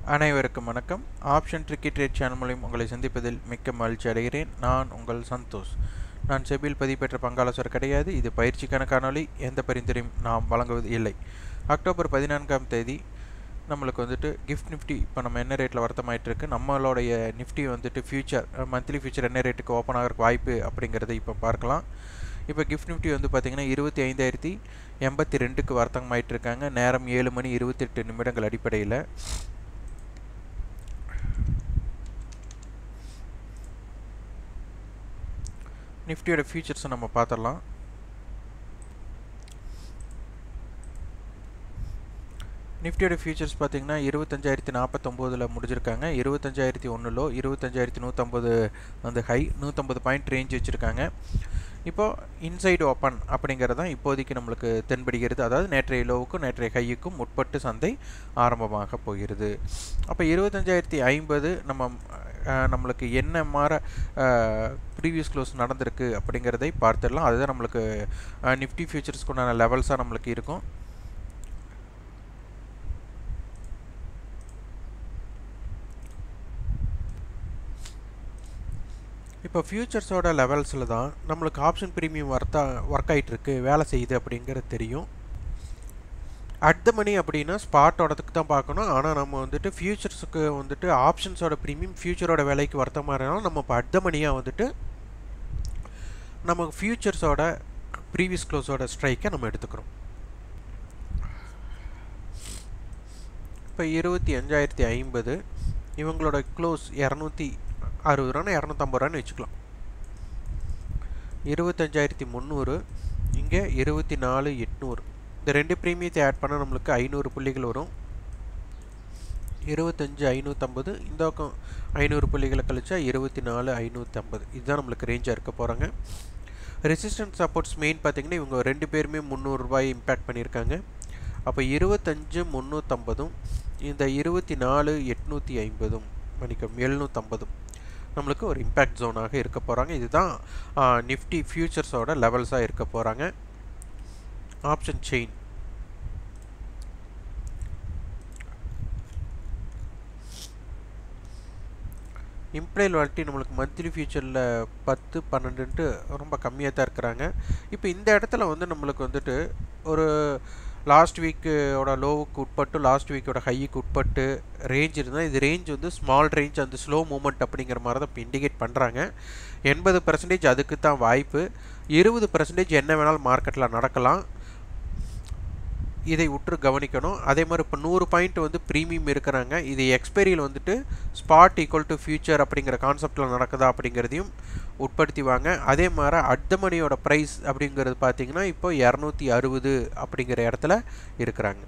அனைவருக்கும் வணக்கம் option tricky trade channel மூலம் உங்களை சந்திப்பதில் மிக்க மகிழ்ச்சி அடைகிறேன் நான் உங்கள் சந்தோஷ் நான் செபில் பதிப்பெற்ற பங்காளசர் கிடையாது இது பயிற்சிக்கான காணொளி எந்த பரிந்துரையும் நாம் வழங்குவது இல்லை அக்டோபர் பதினான்காம் தேதி நம்மளுக்கு வந்துட்டு கிஃப்ட் நிஃப்டி இப்போ நம்ம என்ன ரேட்டில் வருத்தமாயிட்டு இருக்கு நம்மளுடைய நிஃப்டி வந்துட்டு ஃபியூச்சர் மந்த்லி ஃபியூச்சர் என்ன ரேட்டுக்கு ஓப்பன் ஆகிறதுக்கு வாய்ப்பு அப்படிங்கிறத இப்போ பார்க்கலாம் இப்போ கிஃப்ட் நிஃப்டி வந்து பார்த்திங்கன்னா இருபத்தி ஐந்தாயிரத்தி எண்பத்தி ரெண்டுக்கு வர்த்தகமாயிட்டு இருக்காங்க நேரம் ஏழு மணி இருபத்தெட்டு நிமிடங்கள் அடிப்படையில் நிஃப்டியோட ஃபியூச்சர்ஸை நம்ம பார்த்துடலாம் நிஃப்டியோட ஃபியூச்சர்ஸ் பார்த்தீங்கன்னா இருபத்தஞ்சாயிரத்தி நாற்பத்தொம்போதில் முடிஞ்சிருக்காங்க இருபத்தஞ்சாயிரத்தி ஒன்றுலோ இருபத்தஞ்சாயிரத்தி நூற்றம்பது வந்து ஹை நூற்றம்பது பாயிண்ட் ரேஞ்ச் வச்சுருக்காங்க இப்போது இன்சைடு ஓப்பன் அப்படிங்கிறது தான் இப்போதைக்கு நம்மளுக்கு தென்படுகிறது அதாவது நேற்றைய லோவுக்கும் நேற்றைய ஹையுக்கும் உட்பட்டு சந்தை ஆரம்பமாக போகிறது அப்போ இருபத்தஞ்சாயிரத்தி ஐம்பது நம்ம நம்மளுக்கு என்ன மாற ப்ரீவியஸ் க்ளோஸ் நடந்திருக்கு அப்படிங்கிறதை பார்த்துடலாம் அதுதான் நம்மளுக்கு நிஃப்டி ஃபியூச்சர்ஸ்க்கு உண்டான லெவல்ஸாக நம்மளுக்கு இருக்கும் இப்போ ஃபியூச்சர்ஸோட லெவல்ஸில் தான் நம்மளுக்கு ஆப்ஷன் ப்ரீமியம் ஒர்த்தா ஒர்க் ஆகிட்டுருக்கு வேலை செய்யுது அப்படிங்கிறது தெரியும் அட் த மணி அப்படின்னா ஸ்பாட்டோடதுக்கு தான் பார்க்கணும் ஆனால் நம்ம வந்துட்டு ஃபியூச்சர்ஸுக்கு வந்துட்டு ஆப்ஷன்ஸோட ப்ரீமியம் ஃபியூச்சரோட விலைக்கு வர்த்தமாக இருந்தாலும் நம்ம இப்போ அட் த மணியாக வந்துட்டு நமக்கு ஃபியூச்சர்ஸோட ப்ரீவியஸ் க்ளோஸோட ஸ்ட்ரைக்கை நம்ம எடுத்துக்கிறோம் இப்போ இருபத்தி அஞ்சாயிரத்தி ஐம்பது இவங்களோட க்ளோஸ் இரநூத்தி அறுபது ரூபான்னு இரநூத்தம்பது ரூபான்னு வச்சுக்கலாம் இருபத்தஞ்சாயிரத்தி முந்நூறு இங்கே இருபத்தி நாலு எட்நூறு இந்த ரெண்டு ப்ரீமியத்தை ஆட் பண்ணால் நம்மளுக்கு ஐநூறு புள்ளிகள் வரும் இருபத்தஞ்சு ஐநூற்றம்பது இந்த பக்கம் ஐநூறு புள்ளிகளை கழிச்சா இருபத்தி நாலு ஐநூற்றம்பது இதுதான் நம்மளுக்கு ரேஞ்சாக இருக்க போகிறாங்க ரெசிஸ்டன்ஸ் சப்போர்ட்ஸ் மெயின் பார்த்திங்கன்னா இவங்க ரெண்டு பேருமே முந்நூறுரூபாய் இம்பேக்ட் பண்ணியிருக்காங்க அப்போ இருபத்தஞ்சு முந்நூற்றம்பதும் இந்த இருபத்தி நாலு எட்நூற்றி ஐம்பதும் மணிக்கம் எழுநூற்றம்பதும் நம்மளுக்கு ஒரு இம்பேக்ட் ஜோனாக இருக்க போகிறாங்க இதுதான் நிஃப்டி ஃபியூச்சர்ஸோட லெவல்ஸாக இருக்க போகிறாங்க ஆப்ஷன் செயின் இம்ப்ளைல் வாலிட்டி நம்மளுக்கு மந்த்லி ஃபியூச்சரில் பத்து பன்னெண்டுன்ட்டு ரொம்ப கம்மியாக தான் இருக்கிறாங்க இப்போ இந்த இடத்துல வந்து நம்மளுக்கு வந்துட்டு ஒரு லாஸ்ட் வீக்கோட லோவுக்கு உட்பட்டு லாஸ்ட் வீக்கோட ஹைக்கு உட்பட்டு ரேஞ்ச் இருந்தால் இது ரேஞ்ச் வந்து ஸ்மால் ரேஞ்ச் அந்த ஸ்லோ மூமெண்ட் அப்படிங்கிற மாதிரி தான் இப்போ இண்டிகேட் பண்ணுறாங்க எண்பது பர்சன்டேஜ் அதுக்கு தான் வாய்ப்பு இருபது பர்சன்டேஜ் என்ன வேணாலும் மார்க்கெட்டில் நடக்கலாம் இதை உற்று கவனிக்கணும் அதே மாதிரி இப்போ நூறு பாயிண்ட் வந்து ப்ரீமியம் இருக்கிறாங்க இது எக்ஸ்பைரியில் வந்துட்டு ஸ்பாட் ஈக்குவல் டு ஃபியூச்சர் அப்படிங்கிற கான்செப்டில் நடக்குதா அப்படிங்கிறதையும் உட்படுத்திவாங்க அதே மாதிரி அட் மணியோட ப்ரைஸ் அப்படிங்கிறது பார்த்தீங்கன்னா இப்போ இரநூத்தி அறுபது அப்படிங்கிற இடத்துல இருக்கிறாங்க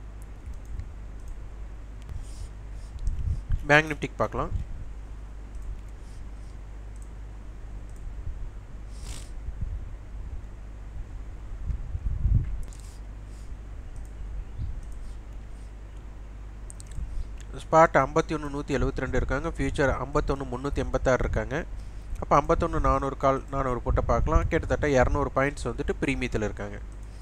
பேங்க் நிஃப்டிக்கு பார்க்கலாம் ஸ்பாட் ஐம்பத்தி ஒன்று நூற்றி எழுபத்தி ரெண்டு இருக்காங்க ஃபியூச்சர் ஐம்பத்தொன்று முந்நூற்றி எண்பத்தாறு இருக்காங்க அப்போ ஐம்பத்தொன்று நானூறு கால் நானூறு போட்டு பார்க்கலாம் கிட்டத்தட்ட இரநூறு பாயிண்ட்ஸ் வந்துட்டு ப்ரீமியத்தில் இருக்காங்க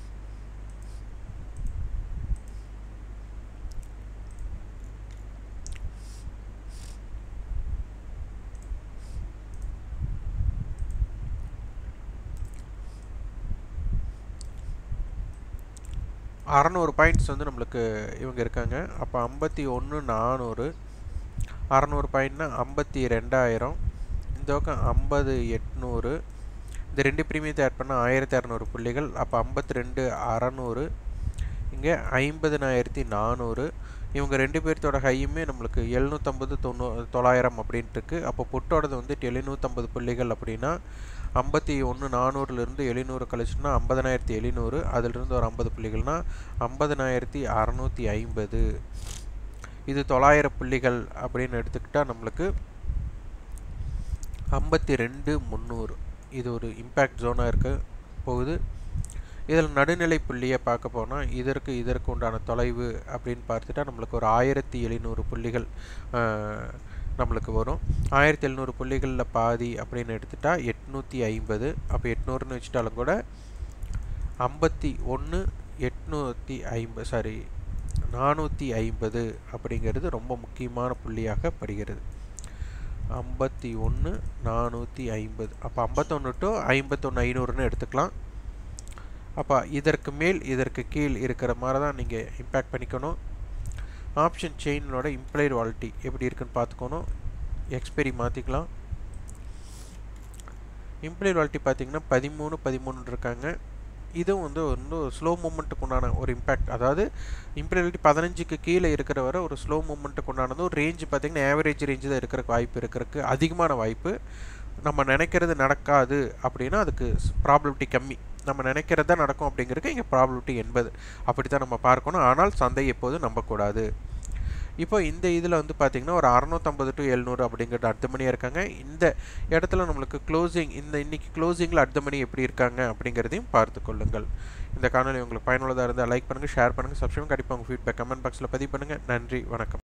அறநூறு பாயிண்ட்ஸ் வந்து நம்மளுக்கு இவங்க இருக்காங்க அப்போ ஐம்பத்தி ஒன்று நானூறு அறநூறு பாயிண்ட்னா ஐம்பத்தி ரெண்டாயிரம் இந்த பக்கம் ஐம்பது எட்நூறு இந்த ரெண்டு ப்ரீமியத்தை ஆட் பண்ணால் ஆயிரத்தி அறநூறு புள்ளிகள் அப்போ ஐம்பத்தி ரெண்டு அறநூறு இங்கே ஐம்பதுனாயிரத்தி நானூறு இவங்க ரெண்டு பேர்த்தோட ஹையுமே நம்மளுக்கு எழுநூற்றம்பது தொண்ணூ தொள்ளாயிரம் அப்படின்ட்டு இருக்குது அப்போ புட்டோடது வந்துட்டு எழுநூற்றம்பது புள்ளிகள் அப்படின்னா ஐம்பத்தி ஒன்று நானூறுலேருந்து எழுநூறு கழிச்சுன்னா ஐம்பதனாயிரத்தி எழுநூறு அதிலிருந்து ஒரு ஐம்பது புள்ளிகள்னால் ஐம்பதனாயிரத்தி அறநூற்றி ஐம்பது இது தொள்ளாயிரம் புள்ளிகள் அப்படின்னு எடுத்துக்கிட்டால் நம்மளுக்கு ஐம்பத்தி ரெண்டு முந்நூறு இது ஒரு இம்பேக்ட் ஜோனாக இருக்க போகுது இதில் நடுநிலை புள்ளியை பார்க்க போனால் இதற்கு இதற்கு உண்டான தொலைவு அப்படின்னு பார்த்துட்டா நம்மளுக்கு ஒரு ஆயிரத்தி எழுநூறு புள்ளிகள் நம்மளுக்கு வரும் ஆயிரத்தி எழுநூறு புள்ளிகளில் பாதி அப்படின்னு எடுத்துட்டா எட்நூற்றி ஐம்பது அப்போ எட்நூறுன்னு வச்சுட்டாலும் கூட ஐம்பத்தி ஒன்று எட்நூற்றி ஐம்பது சாரி நானூற்றி ஐம்பது அப்படிங்கிறது ரொம்ப முக்கியமான புள்ளியாக படுகிறது ஐம்பத்தி ஒன்று நானூற்றி ஐம்பது அப்போ ஐம்பத்தொன்று டு ஐம்பத்தொன்று ஐநூறுன்னு எடுத்துக்கலாம் அப்போ இதற்கு மேல் இதற்கு கீழ் இருக்கிற மாதிரி தான் நீங்கள் இம்பேக்ட் பண்ணிக்கணும் ஆப்ஷன் செயினோட இம்ப்ளைடு வாலிட்டி எப்படி இருக்குன்னு பார்த்துக்கணும் எக்ஸ்பெரி மாற்றிக்கலாம் இம்ப்ளைடு வாலிட்டி பார்த்தீங்கன்னா பதிமூணு பதிமூணு இருக்காங்க இதுவும் வந்து வந்து ஒரு ஸ்லோ மூமெண்ட்டுக்கு உண்டான ஒரு இம்பேக்ட் அதாவது இம்ப்ளைபிலிட்டி பதினஞ்சுக்கு கீழே இருக்கிற வரை ஒரு ஸ்லோ மூமெண்ட்டுக்கு உண்டானது ஒரு ரேஞ்சு பார்த்திங்கன்னா ஆவரேஜ் ரேஞ்சு தான் இருக்கிறக்கு வாய்ப்பு இருக்கிறதுக்கு அதிகமான வாய்ப்பு நம்ம நினைக்கிறது நடக்காது அப்படின்னா அதுக்கு ப்ராபபிலிட்டி கம்மி நம்ம நினைக்கிறது தான் நடக்கும் அப்படிங்கிறதுக்கு இங்கே ப்ராபபிலிட்டி எண்பது அப்படி தான் நம்ம பார்க்கணும் ஆனால் சந்தை எப்போதும் நம்பக்கூடாது இப்போ இந்த இதில் வந்து பார்த்திங்கன்னா ஒரு அறநூற்றம்பது டு எழுநூறு அப்படிங்கிறது அடுத்த மணியாக இருக்காங்க இந்த இடத்துல நம்மளுக்கு க்ளோசிங் இந்த இன்றைக்கி க்ளோசிங்கில் அடுத்த மணி எப்படி இருக்காங்க அப்படிங்கிறதையும் பார்த்து கொள்ளுங்கள் இந்த காணொலி உங்களுக்கு பயனுள்ளதாக இருந்தால் லைக் பண்ணுங்கள் ஷேர் பண்ணுங்கள் சப்ஸ்கிரைப் கண்டிப்பாக உங்கள் ஃபீட்பேக் கமெண்ட் பாக்ஸில் பதிவு பண்ணுங்கள் நன்றி வணக்கம்